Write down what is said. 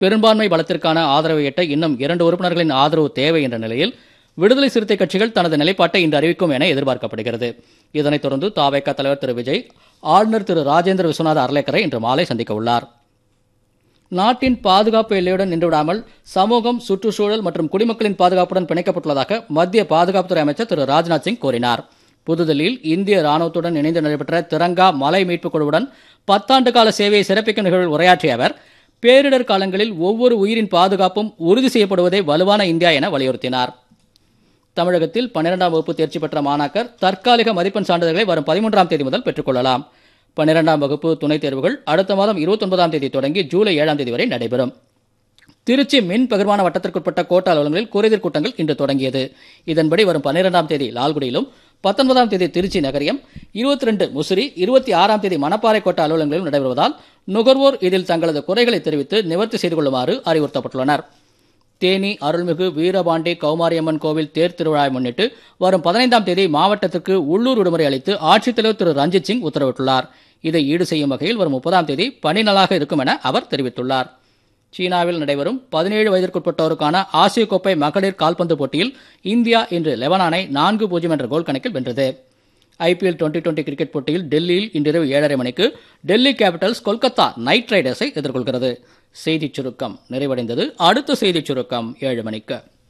பெரும்பான்மை பலத்திற்கான ஆதரவை எட்ட இன்னும் இரண்டு உறுப்பினர்களின் ஆதரவு தேவை என்ற நிலையில் விடுதலை சிறுத்தை கட்சிகள் தனது நிலைப்பாட்டை இன்று அறிவிக்கும் என எதிர்பார்க்கப்படுகிறது இதனைத் தொடர்ந்து தாவேக தலைவர் திரு விஜய் ஆளுநர் திரு ராஜேந்திர விஸ்வநாத அர்லேக்கரை இன்று மாலை சந்திக்க உள்ளார் நாட்டின் பாதுகாப்பு எல்லையுடன் நின்றுவிடாமல் சமூகம் சுற்றுச்சூழல் மற்றும் குடிமக்களின் பாதுகாப்புடன் பிணைக்கப்பட்டுள்ளதாக மத்திய பாதுகாப்புத்துறை அமைச்சர் திரு ராஜ்நாத் சிங் கூறினார் புதுதில்லியில் இந்திய ராணுவத்துடன் இணைந்து நடைபெற்ற திரங்கா மலை மீட்புக் குழுவுடன் பத்தாண்டு கால சேவையை சிறப்பிக்கும் நிகழ்வில் உரையாற்றிய அவர் பேரிடர் காலங்களில் ஒவ்வொரு உயிரின் பாதுகாப்பும் உறுதி செய்யப்படுவதே வலுவான இந்தியா என வலியுறுத்தினார் தமிழகத்தில் பன்னிரெண்டாம் வகுப்பு தேர்ச்சி பெற்ற மாணாக்கர் தற்காலிக மதிப்பெண் சான்றிதழ்களை வரும் பதிமூன்றாம் தேதி முதல் பெற்றுக்கொள்ளலாம் பன்னிரெண்டாம் வகுப்பு துணைத் தேர்வுகள் அடுத்த மாதம் இருபத்தொன்பதாம் தேதி தொடங்கி ஜூலை ஏழாம் தேதி வரை நடைபெறும் திருச்சி மின் பகிர்மான வட்டத்திற்குட்பட்ட கோட்ட அலுவலகங்களில் குறைதீர் கூட்டங்கள் இன்று தொடங்கியது இதன்படி வரும் பன்னிரெண்டாம் தேதி லால்குடியிலும் பத்தொன்பதாம் தேதி திருச்சி நகரியம் இருபத்தி ரெண்டு முசிறி இருபத்தி ஆறாம் தேதி மணப்பாறை கோட்ட அலுவலகங்களிலும் நடைபெறுவதால் நுகர்வோர் இதில் தங்களது குறைகளை தெரிவித்து நிவர்த்தி செய்து கொள்ளுமாறு அறிவுறுத்தப்பட்டுள்ளனர் தேனி அருள்மிகு வீரபாண்டி கௌமாரியம்மன் கோவில் தேர் திருவிழாவை முன்னிட்டு வரும் பதினைந்தாம் தேதி மாவட்டத்திற்கு உள்ளூர் விடுமுறை அளித்து ஆட்சித்தலைவர் திரு ரஞ்சித் சிங் உத்தரவிட்டுள்ளார் இதை ஈடு செய்யும் வகையில் வரும் முப்பதாம் தேதி பணி நாளாக இருக்கும் என அவர் தெரிவித்துள்ளார் சீனாவில் நடைபெறும் பதினேழு வயதிற்குட்பட்டோருக்கான ஆசிய கோப்பை மகளிர் கால்பந்து போட்டியில் இந்தியா இன்று லெபனானை நான்கு பூஜ்ஜியம் என்ற கோல் கணக்கில் வென்றது ஐபிஎல் டுவெண்டி டுவெண்டி கிரிக்கெட் போட்டியில் டெல்லியில் இன்றிரவு ஏழரை மணிக்கு டெல்லி கேபிட்டல்ஸ் கொல்கத்தா நைட் ரைடர்ஸை எதிர்கொள்கிறது செய்திச் சுருக்கம் நிறைவடைந்தது அடுத்த செய்திச் சுருக்கம் ஏழு மணிக்கு